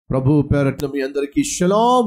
ప్రభు పేరట్ల మీ అందరికీ షలాం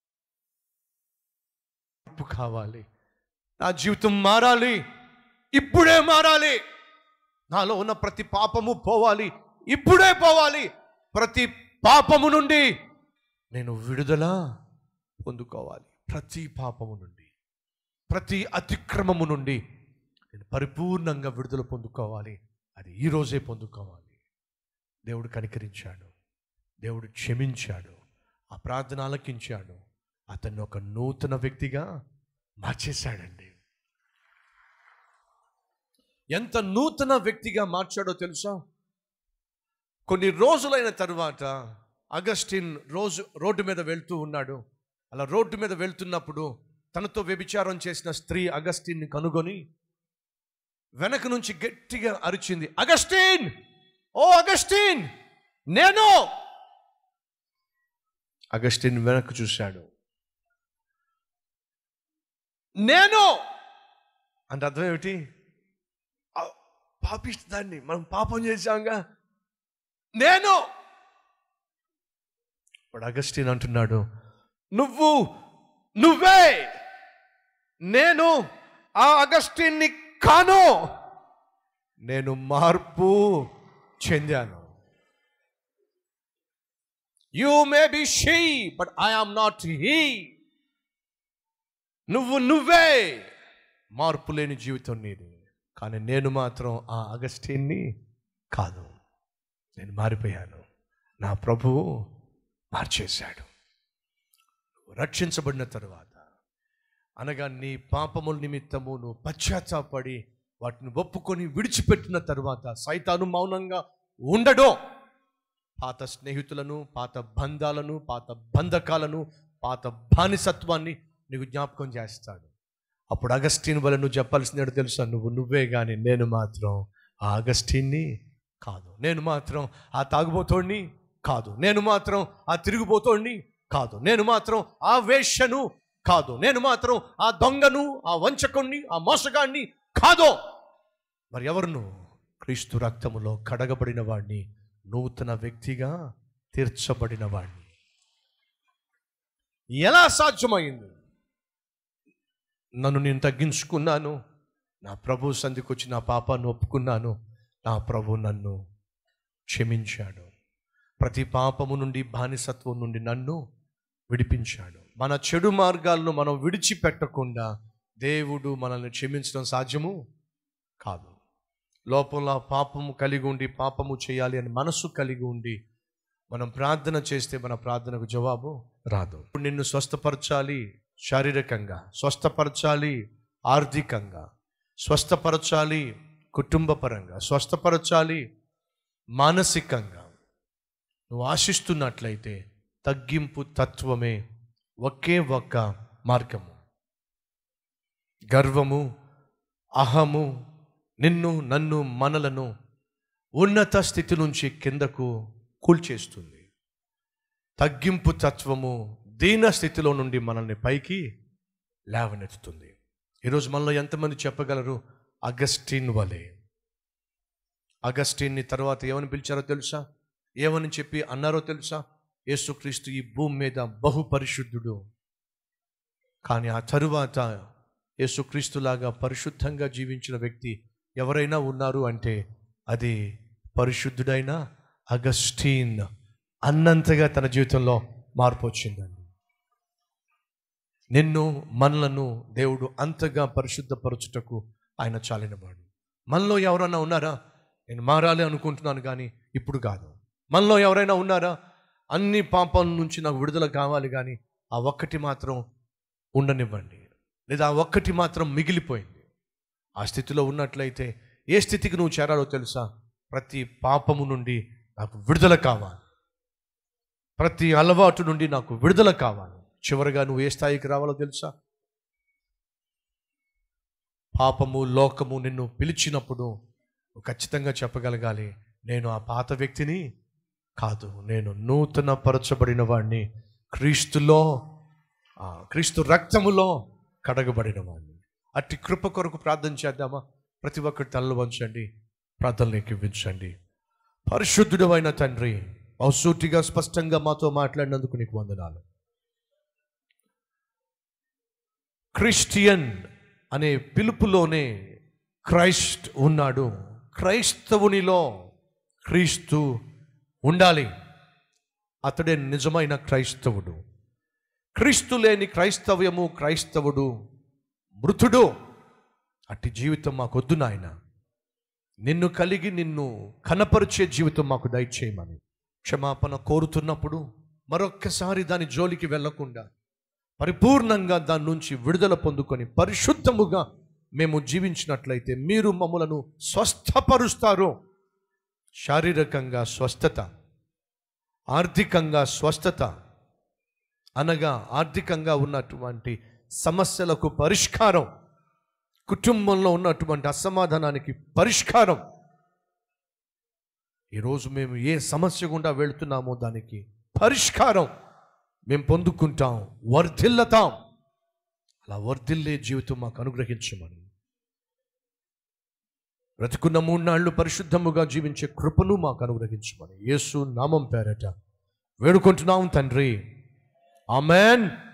మార్పు కావాలి నా జీవితం మారాలి ఇప్పుడే మారాలి నాలో ఉన్న ప్రతి పాపము పోవాలి ఇప్పుడే పోవాలి ప్రతి పాపము నుండి నేను విడుదల పొందుకోవాలి ప్రతి పాపము నుండి ప్రతి అతిక్రమము నుండి నేను పరిపూర్ణంగా విడుదల పొందుకోవాలి అది ఈ రోజే పొందుకోవాలి దేవుడు కనికరించాడు దేవుడు క్షమించాడు ఆ ప్రార్థన ఆలకించాడు అతన్ని ఒక నూతన వ్యక్తిగా మార్చేశాడండి ఎంత నూతన వ్యక్తిగా మార్చాడో తెలుసా కొన్ని రోజులైన తర్వాత అగస్టిన్ రోజు రోడ్డు మీద వెళ్తూ ఉన్నాడు అలా రోడ్డు మీద వెళ్తున్నప్పుడు తనతో వ్యభిచారం చేసిన స్త్రీ అగస్టిన్ని కనుగొని వెనక నుంచి గట్టిగా అరిచింది అగస్టిన్ ఓ అగస్టిన్ నేను అగస్టిన్ వెనక్కి చూశాడు నేను అంటే అర్థం ఏమిటి ఆ పాపిష్టి దాన్ని మనం పాపం చేశాంగా నేను ఇప్పుడు అగస్టిన్ అంటున్నాడు నువ్వు నువ్వే నేను ఆ అగస్టిన్ని కాను నేను మార్పు చెందాను you may be she but I am not he నువ్వు నువ్వే మార్పు లేని జీవితం నీది కానీ నేను మాత్రం ఆ అగస్టిన్ని కాదు నేను మారిపోయాను నా ప్రభువు మార్చేశాడు నువ్వు రక్షించబడిన తరువాత అనగా నీ పాపముల నిమిత్తము నువ్వు పశ్చాత్తాపడి వాటిని ఒప్పుకొని విడిచిపెట్టిన తరువాత సైతాను మౌనంగా ఉండడం పాత స్నేహితులను పాత బంధాలను పాత బంధకాలను పాత బానిసత్వాన్ని నీకు జ్ఞాపకం చేస్తాడు అప్పుడు అగస్టిన్ వల్ల నువ్వు చెప్పాల్సింది తెలుసా నువ్వు నువ్వే కానీ నేను మాత్రం ఆ అగస్టిన్ని కాదు నేను మాత్రం ఆ తాగుబోతోడిని కాదు నేను మాత్రం ఆ తిరుగుబోతోడిని కాదు నేను మాత్రం ఆ వేష్యను కాదు నేను మాత్రం ఆ దొంగను ఆ వంచకుణ్ణి ఆ మోసగాన్ని కాదు మరి ఎవరును క్రీస్తు రక్తములో కడగబడిన వాడిని నూతన వ్యక్తిగా తీర్చబడిన వాడిని ఎలా సాధ్యమైంది నన్ను నేను తగ్గించుకున్నాను నా ప్రభు సంధికి వచ్చి నా పాపాన్ని ఒప్పుకున్నాను నా ప్రభు నన్ను క్షమించాడు ప్రతి పాపము నుండి బానిసత్వం నుండి నన్ను విడిపించాడు మన చెడు మార్గాలను మనం విడిచిపెట్టకుండా దేవుడు మనల్ని క్షమించడం సాధ్యము కాదు లోపల పాపము కలిగి ఉండి పాపము చేయాలి అని మనసు కలిగి ఉండి మనం ప్రార్థన చేస్తే మన ప్రార్థనకు జవాబు రాదు ఇప్పుడు నిన్ను స్వస్థపరచాలి శారీరకంగా స్వస్థపరచాలి ఆర్థికంగా స్వస్థపరచాలి కుటుంబపరంగా స్వస్థపరచాలి మానసికంగా నువ్వు ఆశిస్తున్నట్లయితే తగ్గింపు తత్వమే ఒకే ఒక్క మార్గము గర్వము అహము నిన్ను నన్ను మనలను ఉన్నత స్థితి నుంచి కిందకు కూల్చేస్తుంది తగ్గింపు తత్వము దీన స్థితిలో నుండి మనల్ని పైకి లేవనెత్తుతుంది ఈరోజు మనలో ఎంతమంది చెప్పగలరు అగస్టిన్ వలె అగస్టిన్ని తర్వాత ఏమని పిలిచారో తెలుసా ఏమని చెప్పి అన్నారో తెలుసా యేసుక్రీస్తు ఈ భూమి మీద బహు పరిశుద్ధుడు కానీ ఆ తరువాత యేసుక్రీస్తులాగా పరిశుద్ధంగా జీవించిన వ్యక్తి ఎవరైనా ఉన్నారు అంటే అది పరిశుద్ధుడైన అగస్టీన్ అన్నంతగా తన జీవితంలో మార్పు వచ్చిందండి నిన్ను మనలను దేవుడు అంతగా పరిశుద్ధపరచుటకు ఆయన చాలినవాడు మనలో ఎవరైనా ఉన్నారా నేను మారాలి అనుకుంటున్నాను కానీ ఇప్పుడు కాదు మనలో ఎవరైనా ఉన్నారా అన్ని పాపాల నుంచి నాకు విడుదల కావాలి కానీ ఆ ఒక్కటి మాత్రం ఉండనివ్వండి లేదా ఆ ఒక్కటి మాత్రం మిగిలిపోయింది ఆ స్థితిలో ఉన్నట్లయితే ఏ స్థితికి నువ్వు చేరాలో తెలుసా ప్రతి పాపము నుండి నాకు విడుదల కావాలి ప్రతి అలవాటు నుండి నాకు విడుదల కావాలి చివరిగా నువ్వు ఏ స్థాయికి రావాలో తెలుసా పాపము లోకము నిన్ను పిలిచినప్పుడు నువ్వు ఖచ్చితంగా చెప్పగలగాలి నేను ఆ పాత వ్యక్తిని కాదు నేను నూతన పరచబడిన వాడిని క్రీస్తులో ఆ, క్రీస్తు రక్తములో కడగబడిన వాడిని అట్టి కృప కొరకు ప్రార్థన చేద్దామా ప్రతి ఒక్కరి తలలు వంచండి ప్రార్థనలోకి ఇవ్వించండి పరిశుద్ధుడు అయిన తండ్రి బహుసూటిగా స్పష్టంగా మాతో మాట్లాడినందుకు నీకు వందనాలు క్రిస్టియన్ అనే పిలుపులోనే క్రైస్ట్ ఉన్నాడు క్రైస్తవునిలో క్రీస్తు ఉండాలి అతడే నిజమైన క్రైస్తవుడు క్రీస్తు లేని క్రైస్తవ్యము క్రైస్తవుడు మృతుడు అట్టి జీవితం మాకొద్దు నాయన నిన్ను కలిగి నిన్ను కనపరిచే జీవితం మాకు దయచేయమని క్షమాపణ కోరుతున్నప్పుడు మరొక్కసారి దాని జోలికి వెళ్ళకుండా పరిపూర్ణంగా దాని నుంచి విడుదల పొందుకొని పరిశుద్ధముగా మేము జీవించినట్లయితే మీరు మమ్మలను స్వస్థపరుస్తారు శారీరకంగా స్వస్థత ఆర్థికంగా స్వస్థత అనగా ఆర్థికంగా ఉన్నటువంటి సమస్యలకు పరిష్కారం కుటుంబంలో ఉన్నటువంటి అసమాధానానికి పరిష్కారం ఈరోజు మేము ఏ సమస్య గుండా వెళుతున్నామో దానికి పరిష్కారం మేము పొందుకుంటాం వర్ధిల్లతాం అలా వర్ధిల్లే జీవితం మాకు అనుగ్రహించమని బ్రతుకున్న మూడు నాళ్ళు పరిశుద్ధముగా జీవించే కృపను మాకు అనుగ్రహించమని యేసు నామం పేరట వేడుకుంటున్నాం తండ్రి ఆమెన్